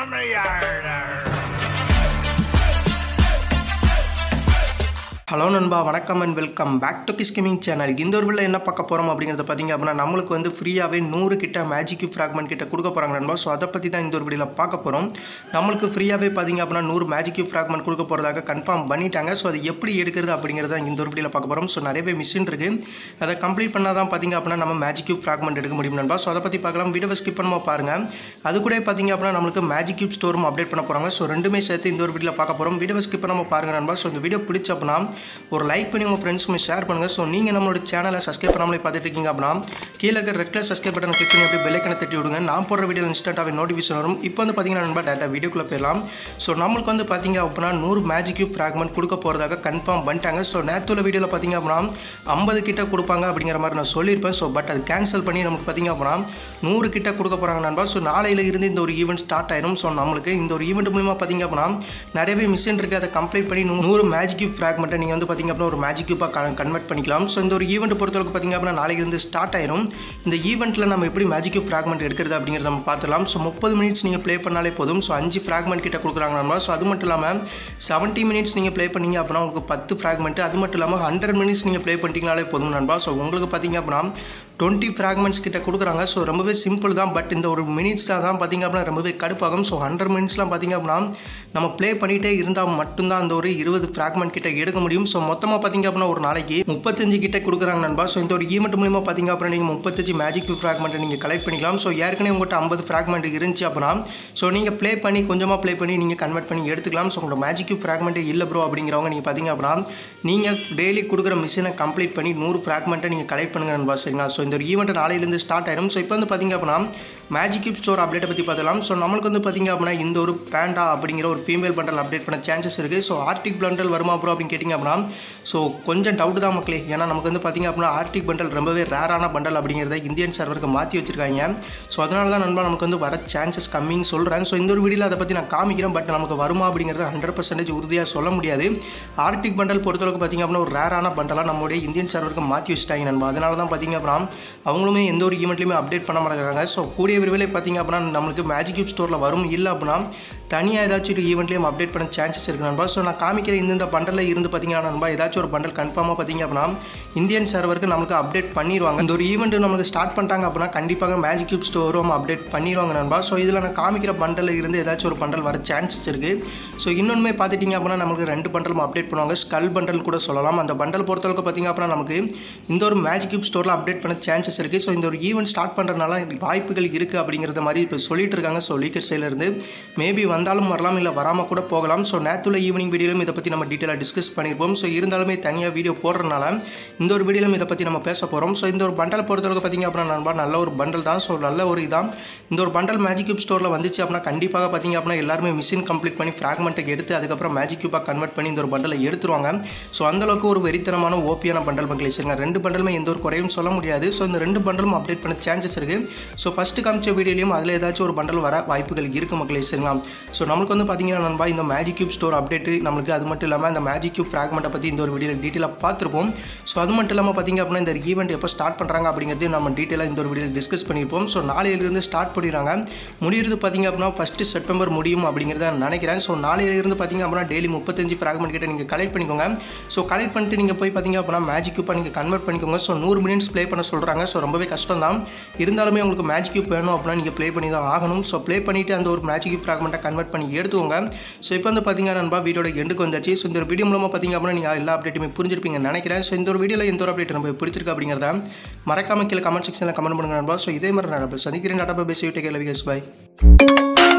from the yard. Hello நண்பா வணக்கம் and welcome back to Kiss Gaming channel இந்த ஒரு வீடியோவில் என்ன பார்க்க போகிறோம் அப்படிங்கிறத பார்த்தீங்க அப்படின்னா நம்மளுக்கு வந்து ஃப்ரீயாகவே நூறு கிட்ட மேஜிக் ஃப்ராக்மெண்ட் கிட்ட கொடுக்க போகிறாங்க நண்பா ஸோ அதை பற்றி தான் இந்த ஒரு வீடியோவில் பார்க்க போகிறோம் நம்மளுக்கு ஃப்ரீயாகவே பார்த்தீங்க அப்படின்னா நூறு மேஜிக் ஃப்ராக்மெண்ட் கொடுக்க போகிறதாக கன்ஃபார்ம் பண்ணிட்டாங்க ஸோ அது எப்படி எடுக்கிறது அப்படிங்கிறத இந்த ஒரு வீடியோவில் பார்க்க போகிறோம் ஸோ நிறையவே மிஷின் இருக்குது அதை கம்ப்ளீட் பண்ணால் தான் பார்த்தீங்க அப்படின்னா நம்ம மேஜிக் ஃப்ராக்மெண்ட் எடுக்க முடியும் நண்பா ஸோ அதை பற்றி பார்க்கலாம் வீடியோவை ஸ்கிப் பண்ணாம பாருங்கள் அது கூட பார்த்தீங்க அப்படின்னா நம்மளுக்கு மேஜிக் கியூப் ஸ்டோரும் அப்டேட் பண்ண போகிறாங்க ஸோ ரெண்டுமே சேர்த்து இந்த ஒரு வீடியோவில் பார்க்க போகிறோம் வீடியோவை ஸ்கிப் பண்ணாம பாருங்க நண்பா ஸோ இந்த வீடியோ பிடிச்ச அப்படின்னா ஒரு லைக் பண்ணி உங்கள் ஃப்ரெண்ட்ஸுமே ஷேர் பண்ணுங்கள் ஸோ நீங்கள் நம்மளோட சேனலை சப்ஸ்கிரைப் பண்ணாமலே பார்த்துட்டு இருக்கீங்க அப்படின்னா கீழே இருக்க red colour subscribe button click பண்ணி அப்படியே பெல்லைக்கனை தட்டி விடுங்க நான் போடுற வீடியோ இன்ஸ்டன்ட்டாகவே நோட்டிஃபிகேஷன் வரும் இப்போ வந்து பார்த்தீங்கன்னா நண்பா டேட்டா வீடியோக்குள்ளே போயிடலாம் ஸோ நம்மளுக்கு வந்து பார்த்தீங்க அப்படின்னா நூறு மேஜிக் கியூப் ஃப்ராக்மெண்ட் கொடுக்க போகிறதாக கன்ஃபார்ம் பண்ணிட்டாங்க ஸோ நேற்றுள்ள வீடியோவில் பார்த்தீங்க அப்படின்னா ஐம்பது கிட்ட கொடுப்பாங்க அப்படிங்கிற மாதிரி நான் சொல்லியிருப்பேன் ஸோ பட் அது கேன்சல் பண்ணி நமக்கு பார்த்தீங்க அப்படின்னா நூறு கிட்ட கொடுக்க போகிறாங்க நண்பா ஸோ நாளையில இருந்து இந்த ஒரு ஈவெண்ட் ஸ்டார்ட் ஆயிரும் ஸோ நம்மளுக்கு இந்த ஒரு ஈவெண்ட் மூலிமா பார்த்தீங்க அப்படின்னா நிறையவே மிஷின் இருக்குது அதை கம்ப்ளீட் பண்ணி நூ- நூறு மேஜிக் கியூப் ஃப்ராக்மெண்ட்டை நீங்கள் வந்து பார்த்தீங்க அப்படின்னா ஒரு மேஜிக் கியூப்பாக கன்வெர்ட் பண்ணிக்கலாம் ஸோ இந்த ஒரு ஈவெண்ட் பொறுத்தளவுக்கு பார்த்தீங்க அப்படின்னா நாளைக்கு இருந்து ஸ்டார்ட் ஆயிரும் இந்த ஈவெண்ட்டில் நம்ம எப்படி மேஜிக் கியூப் ஃப்ராக்மெண்ட் எடுக்கிறது அப்படிங்கிறத நம்ம பார்த்துலாம் ஸோ முப்பது மினிட்ஸ் நீங்கள் ப்ளே பண்ணாலே போதும் ஸோ அஞ்சு ஃப்ராக்மெண்ட் கிட்ட கொடுக்குறாங்க நண்பா ஸோ அது மட்டும் இல்லாமல் செவன்ட்டி மினிட்ஸ் நீங்கள் ப்ளே பண்ணீங்க அப்படின்னா உங்களுக்கு பத்து ஃப்ராக்மெண்ட் அது மட்டும் இல்லாமல் ஹண்ட்ரட் மினிட்ஸ் நீங்கள் ப்ளே பண்ணிட்டீங்கனாலே போதும் நண்பா ஸோ உங்களுக்கு பார்த்தீங்க அப்படின்னா டுவெண்ட்டி ஃப்ராக்மெண்ட்ஸ் கிட்ட கொடுக்குறாங்க ஸோ ரொம்பவே சிம்பிள் தான் பட் இந்த ஒரு மினிட்ஸாக தான் பார்த்தீங்க அப்படின்னா ரொம்பவே கடுப்பாகும் ஸோ ஹண்ட்ரட் மினிட்ஸ்லாம் பார்த்தீங்க அப்படின்னா நம்ம ப்ளே பண்ணிகிட்டே இருந்தால் மட்டும்தான் அந்த ஒரு இருபது ஃப்ராக்மெண்ட் கிட்ட எடுக்க முடியும் ஸோ மொத்தமாக பார்த்தீங்க அப்படின்னா ஒரு நாளைக்கு முப்பத்தஞ்சு கிட்ட கொடுக்குறாங்க நண்பா ஸோ இந்த ஒரு ஈவெண்ட் மூலிமா பார்த்தீங்க அப்படின்னா நீங்கள் முப்பத்தஞ்சு மேஜிக் ஃப்ராக்மெண்ட்டை நீங்கள் கலெக்ட் பண்ணிக்கலாம் ஸோ ஏற்கனவே உங்கள்கிட்ட ஐம்பது ஃப்ராக்மெண்ட் இருந்துச்சு அப்படின்னா ஸோ நீங்கள் ப்ளே பண்ணி கொஞ்சமாக ப்ளே பண்ணி நீங்கள் கன்வெர்ட் பண்ணி எடுத்துக்கலாம் ஸோ உங்களோட மேஜிக் ஃப்ராக்மெண்ட்டே இல்லை ப்ரோ அப்படிங்கிறவங்க நீங்கள் பார்த்தீங்க அப்படின்னா நீங்கள் டெய்லி கொடுக்குற மிஷினை கம்ப்ளீட் பண்ணி நூறு ஃப்ராக்மெண்ட்டை நீங்கள் கலெக்ட் பண்ணுங்க நண்பா சரிங்களா ஸோ இந்த ஒரு ஈவெண்ட் நாளையிலேருந்து ஸ்டார்ட் ஆயிரும் ஸோ இப்போ வந்து பார்த்தீங்க அப்படின்னா மேஜிக் கியூப் ஸ்டோர் அப்டேட்டை பற்றி பார்த்தலாம் ஸோ நம்மளுக்கு வந்து பார்த்தீங்க அப்படின்னா இந்த ஒரு பேண்டா அப்படிங்கிற ஒரு ஃபீமேல் பண்டல் அப்டேட் பண்ண சான்சஸ் இருக்குது ஸோ ஆர்டிக் பண்டல் வருமா ப்ரோ அப்படின்னு கேட்டிங்க அப்படின்னா ஸோ கொஞ்சம் டவுட் தான் மக்களே ஏன்னா நமக்கு வந்து பார்த்தீங்க அப்படின்னா ஆர்டிக் பண்டல் ரொம்பவே ரேரான பண்டல் அப்படிங்கிறத இந்தியன் சர்வருக்கு மாற்றி வச்சிருக்காங்க ஸோ அதனால தான் நண்பா நமக்கு வந்து வர சான்சஸ் கம்மின்னு சொல்கிறேன் ஸோ இந்த ஒரு வீடியோவில் அதை பற்றி நான் காமிக்கிறேன் பட் நமக்கு வருமா அப்படிங்கிறது ஹண்ட்ரட் பர்சன்டேஜ் உறுதியாக சொல்ல முடியாது ஆர்டிக் பண்டல் பொறுத்தளவுக்கு பார்த்தீங்க அப்படின்னா ஒரு ரேரான பண்டலாக நம்மளுடைய இந்தியன் சர்வருக்கு மாற்றி வச்சுட்டாங்க நண்பா அதனால தான் பார்த்தீங்க அப்படின்னா அவங்களுமே எந்த ஒரு ஈவெண்ட்லையுமே அப்டேட் பண்ண மாட்டேங்கிறாங்க ஸோ கூடிய விரைவில் பார்த்தீங்க அப்படின்னா நம்மளுக்கு மேஜிக் கியூப் ஸ்டோரில் வரும் இல்லை அப்படின்னா தனியாக ஏதாச்சும் ஒரு ஈவெண்ட்லேயும் அப்டேட் பண்ண சான்சஸ் இருக்குது நண்பா ஸோ நான் காமிக்கிற இந்த பண்டலில் இருந்து பார்த்தீங்கன்னா நண்பா ஏதாச்சும் ஒரு பண்டல் கன்ஃபார்மாக பார்த்தீங்க அப்படின்னா இந்தியன் சர்வருக்கு நம்மளுக்கு அப்டேட் பண்ணிடுவாங்க இந்த ஒரு ஈவெண்ட் நம்மளுக்கு ஸ்டார்ட் பண்ணிட்டாங்க அப்படின்னா கண்டிப்பாக மேஜிக் கியூப் ஸ்டோரும் அப்டேட் பண்ணிடுவாங்க நண்பா ஸோ இதில் நான் காமிக்கிற பண்டலில் இருந்து ஏதாச்சும் ஒரு பண்டல் வர சான்சஸ் இருக்குது ஸோ இன்னொன்றுமே பார்த்துட்டிங்க அப்படின்னா நமக்கு ரெண்டு பண்டலும் அப்டேட் பண்ணுவாங்க ஸ்கல் பண்டல் கூட சொல்லலாம் அந்த பண்டல் பொறுத்தளவுக்கு பார்த்தீங்க அப்படின்னா நமக்கு இந்த ஒரு மேஜிக் கியூப் ஸ்டோரில் அப்டேட் பண்ண சான்சஸ் இருக்குது ஸோ இந்த ஒரு ஈவெண்ட் ஸ்டார்ட் பண்ணுறதுனால வாய்ப்புகள் இருக்குது அப்படிங்கிறத மாதிரி இப்போ சொல்லிட்டு இருக்காங்க ஸோ லீக்கர் சைட்லேருந்து மேபி வந்தாலும் வரலாம் இல்லை வராமல் கூட போகலாம் ஸோ நேற்றுள்ள ஈவினிங் வீடியோலும் இதை பற்றி நம்ம டீட்டெயிலாக டிஸ்கஸ் பண்ணியிருப்போம் ஸோ இருந்தாலுமே தனியாக வீடியோ போடுறதுனால இந்த ஒரு வீடியோலும் இதை பற்றி நம்ம பேச போகிறோம் ஸோ இந்த ஒரு பண்டல் பொறுத்தளவுக்கு பார்த்தீங்க அப்படின்னா நண்பா நல்ல ஒரு பண்டல் தான் ஸோ நல்ல ஒரு இதான் இந்த ஒரு பண்டல் மேஜிக் கியூப் ஸ்டோரில் வந்துச்சு அப்படின்னா கண்டிப்பாக பார்த்தீங்க அப்படின்னா எல்லாருமே மிஷின் கம்ப்ளீட் பண்ணி ஃப்ராக்மெண்ட்டுக்கு எடுத்து அதுக்கப்புறம் மேஜிக் கியூப்பாக கன்வெர்ட் பண்ணி இந்த ஒரு பண்டலை எடுத்துருவாங்க ஸோ அந்தளவுக்கு ஒரு வெறித்தனமான ஓபியான பண்டல் மக்கள் வச்சுருங்க ரெண்டு பண்டலுமே எந்த ஒரு குறையும் சொல்ல முடியாது ஸோ இந்த ரெண்டு பண்டலும் அப்டேட் பண்ண சான்சஸ் இருக்குது ஸோ ஃபஸ்ட்டு காமிச்ச வீடியோலையும் அதில் ஏதாச்சும் ஒரு பண்டல் வர வாய்ப்புகள் இருக்குது மக்களே சரிங்களா ஸோ நம்மளுக்கு வந்து பார்த்தீங்கன்னா நண்பா இந்த மேஜிக் கியூப் ஸ்டோர் அப்டேட்டு நம்மளுக்கு அது மட்டும் இல்லாமல் இந்த மேஜிக் கியூப் ஃப்ராக்மெண்ட்டை பற்றி இந்த ஒரு வீடியோவில் டீட்டெயிலாக பார்த்துருப்போம் ஸோ அது மட்டும் இல்லாமல் பார்த்தீங்க அப்படின்னா இந்த ஈவெண்ட் எப்போ ஸ்டார்ட் பண்ணுறாங்க அப்படிங்கிறதையும் நம்ம டீட்டெயிலாக இந்த ஒரு வீடியோவில் டிஸ்கஸ் பண்ணியிருப்போம் ஸோ நாளையிலிருந்து ஸ்டார்ட் பண்ணிடுறாங்க முடியிறது பார்த்தீங்க அப்படின்னா ஃபஸ்ட்டு செப்டம்பர் முடியும் அப்படிங்கிறத நான் நினைக்கிறேன் ஸோ நாளையிலிருந்து பார்த்தீங்க அப்படின்னா டெய்லி முப்பத்தஞ்சு ஃப்ராக்மெண்ட் கிட்ட நீங்கள் கலெக்ட் பண்ணிக்கோங்க ஸோ கலெக்ட் பண்ணிட்டு நீங்கள் போய் பார்த்தீங்க அப்படின்னா மேஜிக் கியூப்பாக நீங்கள் கன்வெர்ட் பண்ணிக்கோங்க ஸோ நூறு மினிட்ஸ் ப்ளே பண்ண சொல்கிறாங்க ஸோ ரொம்பவே கஷ்டம் தான் இருந்தாலுமே உங்களுக்கு மேஜிக் கியூப் வேணும் அப்படின்னா நீங்கள் ப்ளே பண்ணி தான் ஆகணும் ஸோ ப்ளே பண்ணிவிட்டு அந்த ஒரு மேஜிக் கியூப் ஃப்ராக்மெண்ட்டை கன்வெர்ட் பண்ணி எடுத்துக்கோங்க ஸோ இப்போ வந்து பார்த்தீங்கன்னா நண்பா வீடியோட எண்டுக்கு வந்தாச்சு ஸோ இந்த ஒரு வீடியோ மூலமாக பார்த்தீங்க அப்படின்னா நீங்கள் எல்லா அப்டேட்டுமே புரிஞ்சிருப்பீங்கன்னு நினைக்கிறேன் ஸோ இந்த ஒரு வீடியோவில் எந்த ஒரு அப்டேட் நம்ம பிடிச்சிருக்கு அப்படிங்கிறத மறக்காம கீழே கமெண்ட் செக்ஷனில் கமெண்ட் பண்ணுங்க நண்பா ஸோ இதே மாதிரி நான் சந்திக்கிறேன் டாட்டா பேசி விட்டு கேள்வி பை